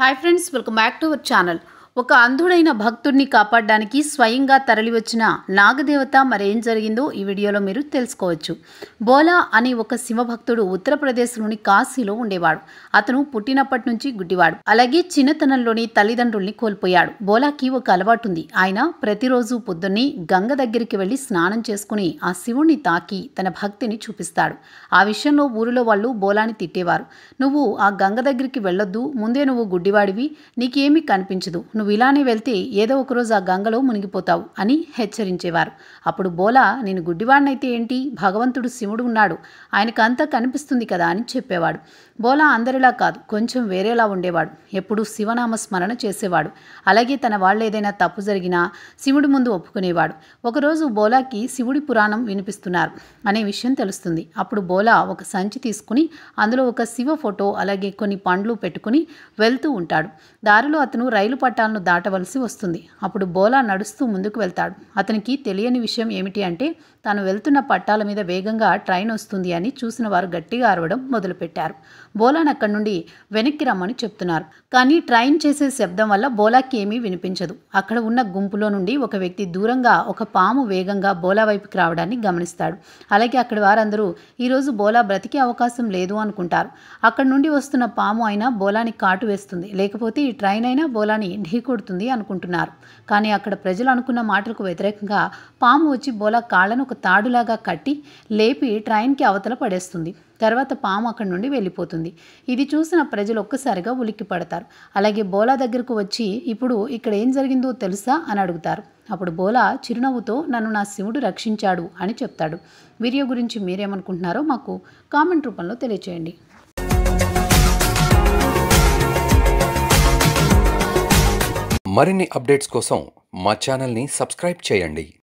hi friends welcome back to our channel ఒక అంధుడైన భక్తుడిని కాపాడడానికి స్వయంగా తరలివచ్చిన నాగదేవత మరేం జరిగిందో ఈ వీడియోలో మీరు తెలుసుకోవచ్చు బోలా అనే ఒక శివభక్తుడు ఉత్తరప్రదేశ్లోని కాశీలో ఉండేవాడు అతను పుట్టినప్పటి నుంచి గుడ్డివాడు అలాగే చిన్నతనంలోని తల్లిదండ్రుల్ని కోల్పోయాడు బోలాకి ఒక అలవాటు ఉంది ఆయన ప్రతిరోజు పొద్దున్నే గంగ దగ్గరికి వెళ్లి స్నానం చేసుకుని ఆ శివుణ్ణి తాకి తన భక్తిని చూపిస్తాడు ఆ విషయంలో ఊరిలో వాళ్ళు బోలాని తిట్టేవారు నువ్వు ఆ గంగ దగ్గరికి వెళ్ళొద్దు ముందే నువ్వు గుడ్డివాడివి నీకేమీ కనిపించదు నువ్వు ఇలానే వెళ్తే ఏదో ఒకరోజు ఆ గంగలో మునిగిపోతావు అని హెచ్చరించేవారు అప్పుడు బోలా నేను గుడ్డివాడినైతే ఏంటి భగవంతుడు శివుడు ఉన్నాడు ఆయనకు అంతా కనిపిస్తుంది కదా అని చెప్పేవాడు బోలా అందరిలా కాదు కొంచెం వేరేలా ఉండేవాడు ఎప్పుడూ శివనామ స్మరణ చేసేవాడు అలాగే తన వాళ్ళు ఏదైనా తప్పు జరిగినా శివుడి ముందు ఒప్పుకునేవాడు ఒకరోజు బోలాకి శివుడి పురాణం వినిపిస్తున్నారు అనే విషయం తెలుస్తుంది అప్పుడు బోలా ఒక సంచి తీసుకుని అందులో ఒక శివ ఫోటో అలాగే కొన్ని పండ్లు పెట్టుకుని వెళ్తూ ఉంటాడు దారిలో అతను రైలు పట్టాలను దాటవలసి వస్తుంది అప్పుడు బోలా నడుస్తూ ముందుకు వెళ్తాడు అతనికి తెలియని విషయం ఏమిటి అంటే తాను వెళ్తున్న పట్టాల మీద వేగంగా ట్రైన్ వస్తుంది అని చూసిన వారు గట్టిగా అరవడం మొదలుపెట్టారు బోలాను అక్కడి నుండి వెనక్కి రమ్మని చెప్తున్నారు కానీ ట్రైన్ చేసే శబ్దం వల్ల బోలాకి ఏమీ వినిపించదు అక్కడ ఉన్న గుంపులో నుండి ఒక వ్యక్తి దూరంగా ఒక పాము వేగంగా బోలా వైపుకి రావడాన్ని గమనిస్తాడు అలాగే అక్కడి వారందరూ ఈరోజు బోలా బ్రతికే అవకాశం లేదు అనుకుంటారు అక్కడి నుండి వస్తున్న పాము అయినా బోలాని కాటు వేస్తుంది లేకపోతే ఈ ట్రైన్ అయినా బోలాని ఢీకొడుతుంది అనుకుంటున్నారు కానీ అక్కడ ప్రజలు అనుకున్న మాటలకు వ్యతిరేకంగా పాము వచ్చి బోలా కాళ్ళను ఒక తాడులాగా కట్టి లేపి ట్రైన్కి అవతల పడేస్తుంది తర్వాత పాము అక్కడి నుండి వెళ్ళిపోతుంది ఇది చూసిన ప్రజలు ఒక్కసారిగా ఉలిక్కి పడతారు అలాగే బోలా దగ్గరకు వచ్చి ఇప్పుడు ఇక్కడ ఏం జరిగిందో తెలుసా అని అడుగుతారు అప్పుడు బోలా చిరునవ్వుతో నన్ను నా శివుడు రక్షించాడు అని చెప్తాడు వీడియో గురించి మీరేమనుకుంటున్నారో మాకు కామెంట్ రూపంలో తెలియచేయండి మరిన్ని అప్డేట్స్ కోసం మా ఛానల్ని సబ్స్క్రైబ్ చేయండి